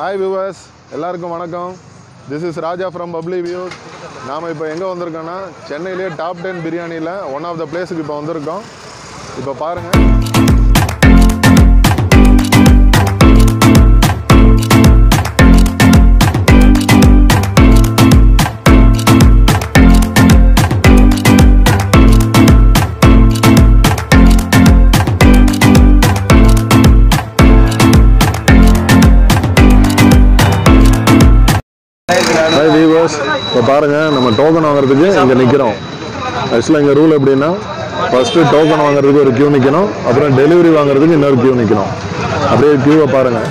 hi viewers எல்லாருக்கும் வணக்கம் this is Raja from Bubbly Views நாம் இப்போ எங்கே வந்திருக்கோன்னா சென்னையிலேயே டாப் டென் பிரியாணியில் ஒன் ஆஃப் த பிளேஸுக்கு இப்போ வந்திருக்கோம் இப்போ பாருங்கள் ஹாய் வியூவர்ஸ் இப்போ பாருங்கள் நம்ம டோக்கன் வாங்குறதுக்கு இங்கே நிற்கிறோம் ஆக்சுவலாக இங்கே ரூல் எப்படின்னா ஃபஸ்ட்டு டோக்கன் வாங்குறதுக்கு ஒரு கியூ நிற்கணும் அப்புறம் டெலிவரி வாங்குறதுக்கு இன்னொரு கியூ நிற்கணும் அப்படியே கியூவை பாருங்கள்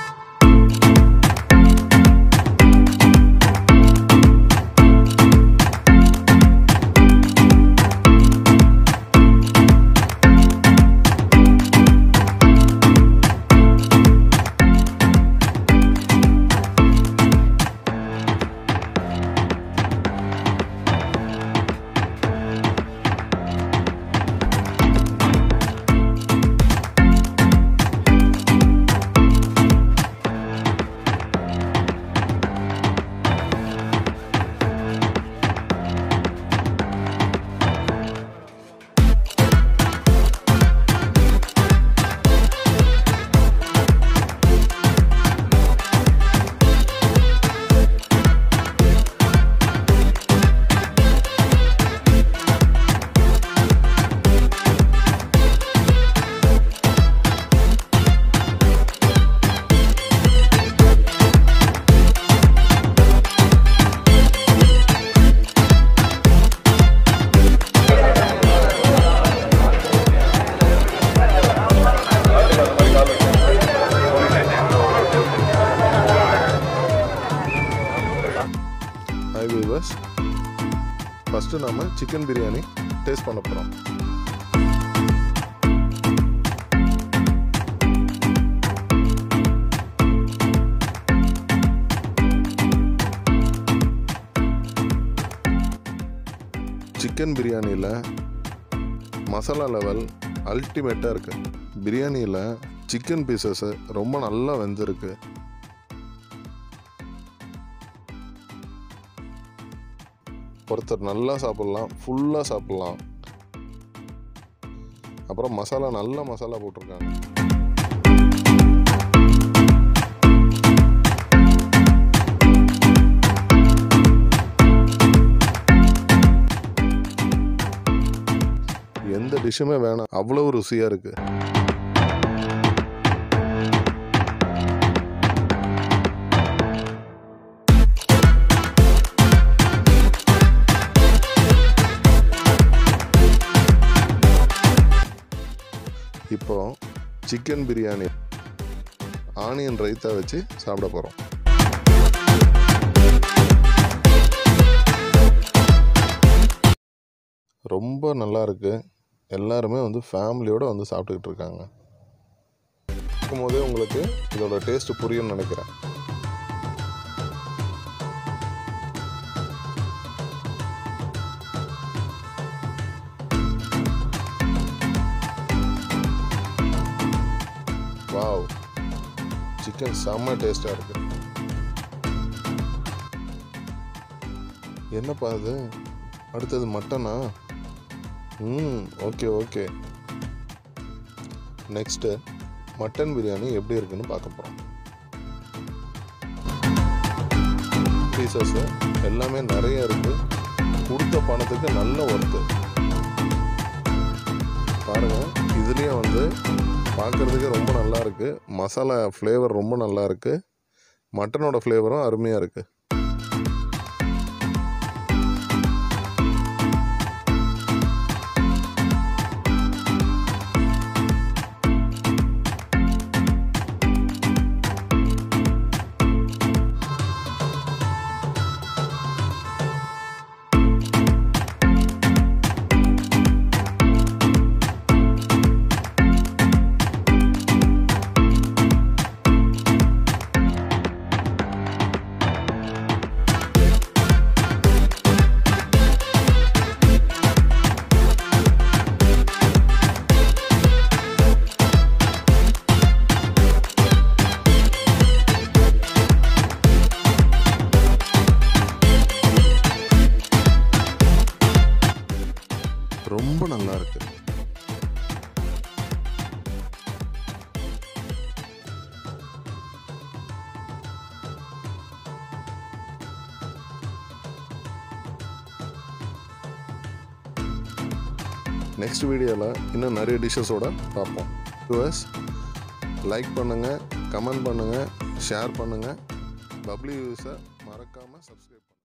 ஹாய் வியூவர்ஸ் ஃபஸ்ட்டு நம்ம சிக்கன் பிரியாணி டேஸ்ட் பண்ண போகிறோம் சிக்கன் பிரியாணியில் மசாலா லெவல் அல்டிமேட்டாக இருக்குது பிரியாணியில் சிக்கன் பீசஸ்ஸு ரொம்ப நல்லா வெந்திருக்கு ஒருத்தர் நல்லா சாப்பிட்லாம் ஃபுல்லாக சாப்பிட்லாம் அப்புறம் மசாலா நல்ல மசாலா போட்டிருக்காங்க எந்த டிஷ்ஷுமே வேணாம் அவ்வளோ ருசியாக இருக்குது இப்போ சிக்கன் பிரியாணி ஆனியன் ரைத்தா வச்சு சாப்பிட போகிறோம் ரொம்ப நல்லா இருக்கு எல்லாருமே வந்து ஃபேமிலியோடு வந்து சாப்பிட்டுக்கிட்டு இருக்காங்க போதே உங்களுக்கு இதோட டேஸ்ட் புரியும்னு நினைக்கிறேன் வாவ் சிக்கன் செம்ம டேஸ்டாக இருக்கு என்னப்பா இது அடுத்தது மட்டனா ம் okay okay next mutton biryani எப்படி இருக்குன்னு பார்க்க போகிறோம் பீசஸ்ஸு எல்லாமே நிறைய இருக்குது கொடுத்த பணத்துக்கு நல்ல ஒர்த்து பாருங்கள் இதுலேயும் வந்து பார்க்குறதுக்கே ரொம்ப நல்லா இருக்கு மசாலா ஃப்ளேவர் ரொம்ப நல்லா இருக்கு மட்டனோட ஃப்ளேவரும் அருமையாக இருக்கு நெக்ஸ்ட் வீடியோவில் இன்னும் நிறைய டிஷ்ஷஸோட பார்ப்போம் டுவர்ஸ் லைக் பண்ணுங்கள் கமெண்ட் பண்ணுங்கள் ஷேர் பண்ணுங்கள் பப்ளி யூஸை மறக்காமல் சப்ஸ்கிரைப் பண்ணுங்கள்